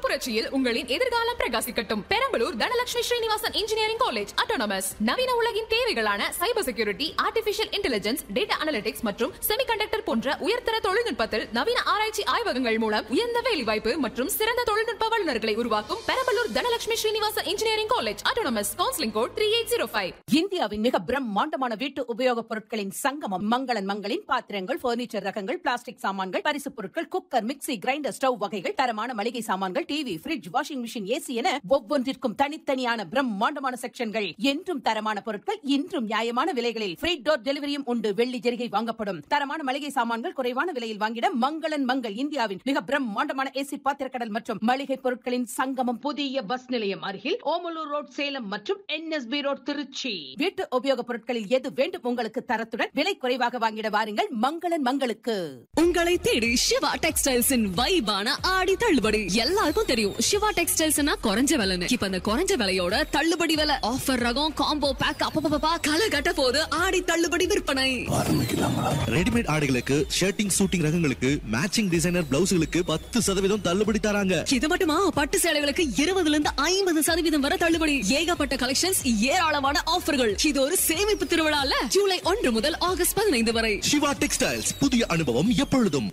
புரட்சியில் உங்களின் எதிர்காலம் பிரகாசிக்கட்டும் Perambalur Dhanalakshmi Srinivasan engineering college autonomous நவீன உலகின் தேவைகளான cyber security artificial intelligence data analytics மற்றும் செமிகண்டக்டர் போன்ற உயர்தர தொழில்நுட்பத்தில் நவீன ஆராய்ச்சி ஆய்வகங்கள் மூலம் உயர்ந்த வேலைவாய்ப்பு மற்றும் சிறந்த தொழில்நுட்ப வல்லுநர்களை உருவாக்கும் Perambalur Dhanalakshmi Srinivasan engineering college autonomous counselling code three eight zero five இந்தியாவின் மிக பிரம்மாண்டமான வீட்டு உபயோகப் பொருட்களின் சங்கமம் மங்களன் மங்களின் பாத்திரங்கள் பர்னிச்சர் ரகங்கள் பிளாஸ்டிக் சாமான்கள் பரிசுப் பொருட்கள் குக்கர் மிக்ஸி கிரைண்டர் ஸ்டவ் வகைகள் தரமான மளிகை சாமான்கள் TV fridge washing machine AC என ஒவ்வொன்றிற்கும் தனித்தனியான பிரம்மாண்டமான செக்ஷன்கள் என்றும் தரமான பொருட்கள் இன்றும் நியாயமான விலைகளில் ஃப்ரீ டோர் டெலிவரியும் உண்டு வெள்ளி ஜெரிகை வாங்கப்படும் தரமான மளிகை சாமான்கள் குறைவான விலையில் வாங்கிட மங்களன் மங்கள் இந்தியாவின் மிக பிரம்மாண்டமான ஏசி பாத்திரக்கடல் மற்றும் மளிகை பொருட்களின் சங்கமம் புதிய பஸ் நிலையம் அருகில் ஓமலூர் ரோட் சேலம் மற்றும் என்எஸ்பி ரோட் திருச்சி வீட்டு உபயோகப் பொருட்களில் எது வேண்டும் உங்களுக்கு தரத்துடன் விலை குறைவாக வாங்கிட வாருங்கள் மங்களன் மங்களுக்கு உங்களை தேடி சிவா டெக்ஸ்டைல்ஸின் வைபான ஆடி தள்ளுபடி எல்லாருக்கும் தெரியும் சிவா டெக்ஸ்டைல்ஸ்னா குறைஞ்ச விலைன்னு இப்ப அந்த குறைஞ்ச விலையோட தள்ளுபடி விலை ஆஃபர் ரகம் காம்போ பேக் அப்பப்பா களை கட்ட போது ஆடி தள்ளுபடி விற்பனை ரெடிமேட் ஆடைகளுக்கு ஷர்ட்டிங் சூட்டிங் ரகங்களுக்கு மேட்சிங் டிசைனர் பிளவுஸ்களுக்கு பத்து சதவீதம் தள்ளுபடி தராங்க இது மட்டுமா பட்டு சேலைகளுக்கு இருபதுல இருந்து ஐம்பது சதவீதம் வரை தள்ளுபடி ஏகப்பட்ட கலெக்ஷன்ஸ் ஏராளமான ஆஃபர்கள் இது ஒரு சேமிப்பு திருவிழால ஜூலை ஒன்று முதல் ஆகஸ்ட் பதினைந்து வரை சிவா டெக்ஸ்டைல்ஸ் புதிய அனுபவம் எப்பொழுதும்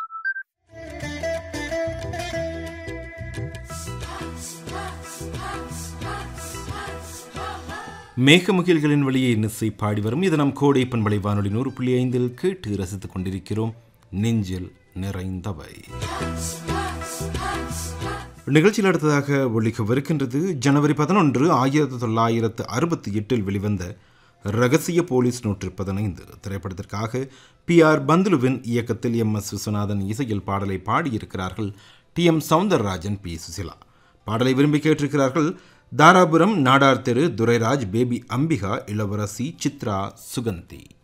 மேகமுகில்களின் வழியே இன்னிசை பாடி வரும் இது நம் கோடை பண்பலை வானொலி நூறு புள்ளி ஐந்தில் கேட்டு ரசித்துக் கொண்டிருக்கிறோம் நெஞ்சில் நிறைந்தவை நிகழ்ச்சியில் அடுத்ததாக ஒழிக்கவிருக்கின்றது ஜனவரி பதினொன்று ஆயிரத்தி தொள்ளாயிரத்து அறுபத்தி எட்டில் வெளிவந்த ரகசிய போலீஸ் நூற்று பதினைந்து திரைப்படத்திற்காக பி ஆர் பந்துலுவின் இயக்கத்தில் எம் எஸ் விஸ்வநாதன் இசையில் பாடலை பாடியிருக்கிறார்கள் T M Soundararajan P Susheela பாடலை விரும்பி கேட்டிருக்கிறார்கள் தாராபுரம் நாடார் தெரு துரைராஜ் பேபி அம்பிகா இளவரசி சித்ரா சுகந்தி